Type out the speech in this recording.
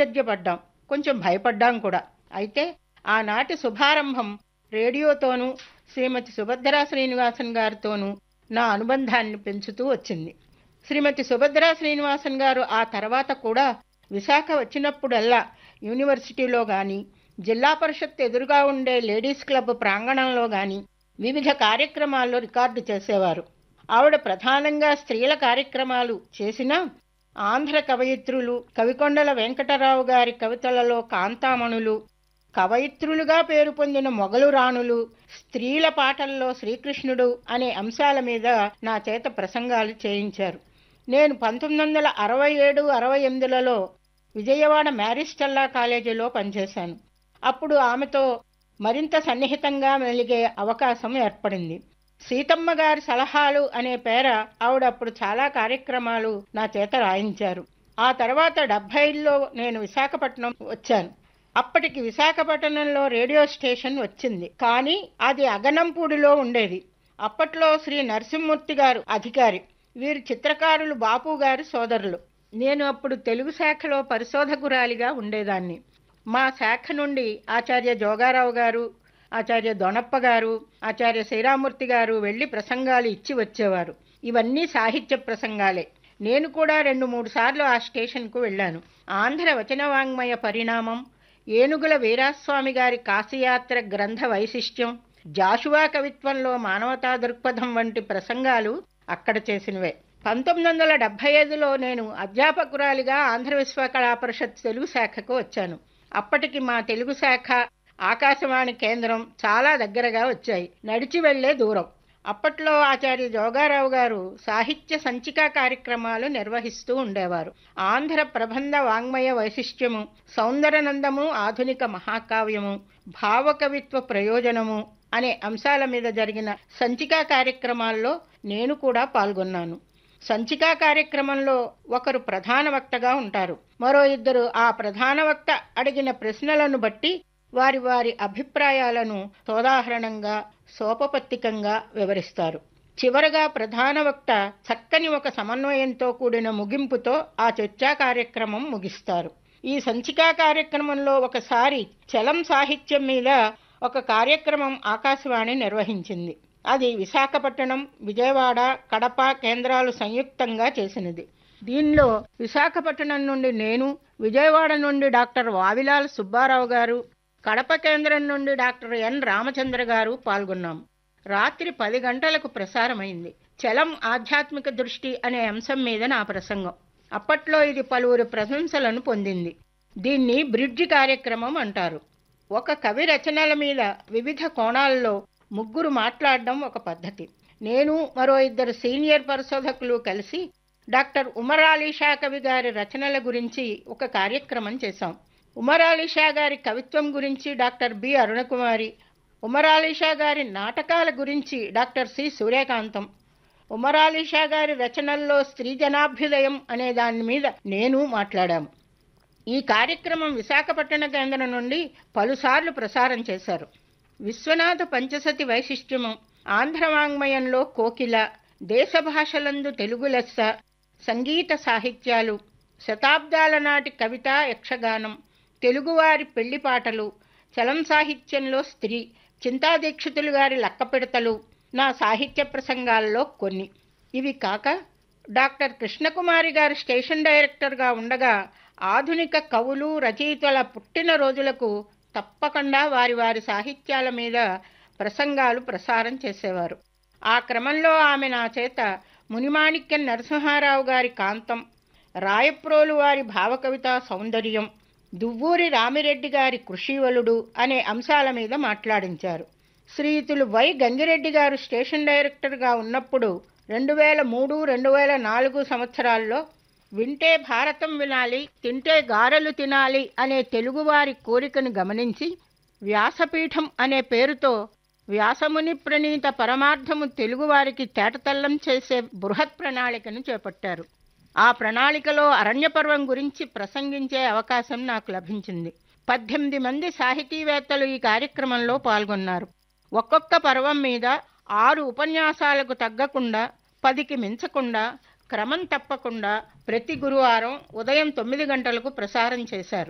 ఆశ్చర్యపడ్డాం కొంచెం భయపడ్డాం కూడా అయితే ఆనాటి శుభారంభం రేడియోతోనూ శ్రీమతి సుభద్రా శ్రీనివాసన్ గారితోనూ నా అనుబంధాన్ని పెంచుతూ వచ్చింది శ్రీమతి సుభద్రా శ్రీనివాసన్ గారు ఆ తర్వాత కూడా విశాఖ వచ్చినప్పుడల్లా యూనివర్సిటీలో గాని జిల్లా పరిషత్ ఎదురుగా ఉండే లేడీస్ క్లబ్ ప్రాంగణంలో గాని వివిధ కార్యక్రమాల్లో రికార్డు చేసేవారు ఆవిడ ప్రధానంగా స్త్రీల కార్యక్రమాలు చేసినా ఆంధ్ర కవయిత్రులు కవికొండల వెంకటరావు గారి కవితలలో కాంతామణులు కవయిత్రులుగా పేరు పొందిన మొగలు రాణులు స్త్రీల పాటల్లో శ్రీకృష్ణుడు అనే అంశాల మీద నా చేత ప్రసంగాలు చేయించారు నేను పంతొమ్మిది వందల అరవై ఏడు అరవై ఎనిమిదిలలో విజయవాడ మ్యారిస్టల్లా కాలేజీలో పనిచేశాను అప్పుడు ఆమెతో మరింత సన్నిహితంగా మెలిగే అవకాశం ఏర్పడింది సీతమ్మ గారి సలహాలు అనే పేర ఆవిడ అప్పుడు చాలా కార్యక్రమాలు నా చేత రాయించారు ఆ తర్వాత డెబ్బైలో నేను విశాఖపట్నం వచ్చాను అప్పటికి విశాఖపట్నంలో రేడియో స్టేషన్ వచ్చింది కానీ అది అగనంపూడిలో ఉండేది అప్పట్లో శ్రీ నరసింహమూర్తి గారు అధికారి వీరు చిత్రకారులు బాపు గారి సోదరులు నేను అప్పుడు తెలుగు శాఖలో పరిశోధకురాలిగా ఉండేదాన్ని మా శాఖ నుండి ఆచార్య జోగారావు గారు ఆచార్య దొనప్ప గారు ఆచార్య శ్రీరామూర్తి గారు వెళ్లి ప్రసంగాలు ఇచ్చి వచ్చేవారు ఇవన్నీ సాహిత్య ప్రసంగాలే నేను కూడా రెండు మూడు సార్లు ఆ స్టేషన్కు వెళ్ళాను ఆంధ్ర వచన వాంగ్మయ పరిణామం ఏనుగుల వీరాస్వామి గారి కాశీయాత్ర గ్రంథ వైశిష్ట్యం జాషువా కవిత్వంలో మానవతా దృక్పథం వంటి ప్రసంగాలు అక్కడ చేసినవే పంతొమ్మిది వందల డెబ్బై ఐదులో నేను అధ్యాపకురాలిగా ఆంధ్ర విశ్వకళా పరిషత్ తెలుగు శాఖకు వచ్చాను అప్పటికి మా తెలుగు శాఖ ఆకాశవాణి కేంద్రం చాలా దగ్గరగా వచ్చాయి నడిచి వెళ్లే దూరం అప్పట్లో ఆచార్య జోగారావు గారు సాహిత్య సంచికా కార్యక్రమాలు నిర్వహిస్తూ ఉండేవారు ఆంధ్ర ప్రబంధ వాంగ్మయ వైశిష్ట్యము సౌందరనందము ఆధునిక మహాకావ్యము భావకవిత్వ ప్రయోజనము అనే అంశాల మీద జరిగిన సంచికా కార్యక్రమాల్లో నేను కూడా పాల్గొన్నాను సంచికా కార్యక్రమంలో ఒకరు ప్రధాన వక్తగా ఉంటారు మరో ఇద్దరు ఆ ప్రధాన వక్త అడిగిన ప్రశ్నలను బట్టి వారి వారి అభిప్రాయాలను సోదాహరణంగా సోపపత్తికంగా వివరిస్తారు చివరగా ప్రధాన వక్త చక్కని ఒక సమన్వయంతో కూడిన ముగింపుతో ఆ చర్చా కార్యక్రమం ముగిస్తారు ఈ సంచికా కార్యక్రమంలో ఒకసారి చలం సాహిత్యం మీద ఒక కార్యక్రమం ఆకాశవాణి నిర్వహించింది అది విశాఖపట్నం విజయవాడ కడప కేంద్రాలు సంయుక్తంగా చేసినది దీనిలో విశాఖపట్నం నుండి నేను విజయవాడ నుండి డాక్టర్ వావిలాల్ సుబ్బారావు గారు కడప కేంద్రం నుండి డాక్టర్ ఎన్ రామచంద్ర గారు పాల్గొన్నాం రాత్రి పది గంటలకు ప్రసారమైంది చలం ఆధ్యాత్మిక దృష్టి అనే అంశం మీద నా ప్రసంగం అప్పట్లో ఇది పలువురు ప్రశంసలను పొందింది దీన్ని బ్రిడ్జి కార్యక్రమం అంటారు ఒక కవి రచనల మీద వివిధ కోణాల్లో ముగ్గురు మాట్లాడడం ఒక పద్ధతి నేను మరో ఇద్దరు సీనియర్ పరిశోధకులు కలిసి డాక్టర్ ఉమర్ అలీషా కవి గారి రచనల గురించి ఒక కార్యక్రమం చేశాం ఉమర్ అలీషా గారి కవిత్వం గురించి డాక్టర్ బి అరుణకుమారి ఉమర్ అలీషా గారి నాటకాల గురించి డాక్టర్ సి సూర్యకాంతం ఉమర్ అలీషా గారి రచనల్లో స్త్రీ జనాభ్యుదయం అనే దాని మీద నేను మాట్లాడాము ఈ కార్యక్రమం విశాఖపట్టణ కేంద్రం నుండి పలుసార్లు ప్రసారం చేశారు విశ్వనాథ పంచసతి వైశిష్ట్యము ఆంధ్ర వాంగ్మయంలో కోకిల దేశ భాషలందు తెలుగు లెస్స సంగీత సాహిత్యాలు శతాబ్దాల నాటి కవిత యక్షగానం తెలుగువారి పెళ్లి పాటలు చలం సాహిత్యంలో స్త్రీ చింతాదీక్షితులు గారి లక్కపెడతలు నా సాహిత్య ప్రసంగాల్లో కొన్ని ఇవి కాక డాక్టర్ కృష్ణకుమారి గారు స్టేషన్ డైరెక్టర్గా ఉండగా ఆధునిక కవులు రచయితల పుట్టినరోజులకు తప్పకుండా వారి వారి సాహిత్యాల మీద ప్రసంగాలు ప్రసారం చేసేవారు ఆ క్రమంలో ఆమె నా చేత మునిమాణిక్యం నరసింహారావు గారి కాంతం రాయప్రోలు వారి భావకవిత సౌందర్యం దువ్వూరి రామిరెడ్డి గారి కృషివలుడు అనే అంశాల మీద మాట్లాడించారు శ్రీయుతులు వై గంగిరెడ్డి గారు స్టేషన్ డైరెక్టర్గా ఉన్నప్పుడు రెండు వేల మూడు రెండు వేల నాలుగు సంవత్సరాల్లో వింటే భారతం వినాలి తింటే గారెలు తినాలి అనే తెలుగువారి కోరికను గమనించి వ్యాసపీఠం అనే పేరుతో వ్యాసముని ప్రణీత పరమార్థము తెలుగువారికి తేటతల్లం చేసే బృహత్ ప్రణాళికను చేపట్టారు ఆ ప్రణాళికలో అరణ్యపర్వం గురించి ప్రసంగించే అవకాశం నాకు లభించింది పద్దెనిమిది మంది సాహితీవేత్తలు ఈ కార్యక్రమంలో పాల్గొన్నారు ఒక్కొక్క పర్వం మీద ఆరు ఉపన్యాసాలకు తగ్గకుండా పదికి మించకుండా క్రమం తప్పకుండా ప్రతి గురువారం ఉదయం తొమ్మిది గంటలకు ప్రసారం చేశారు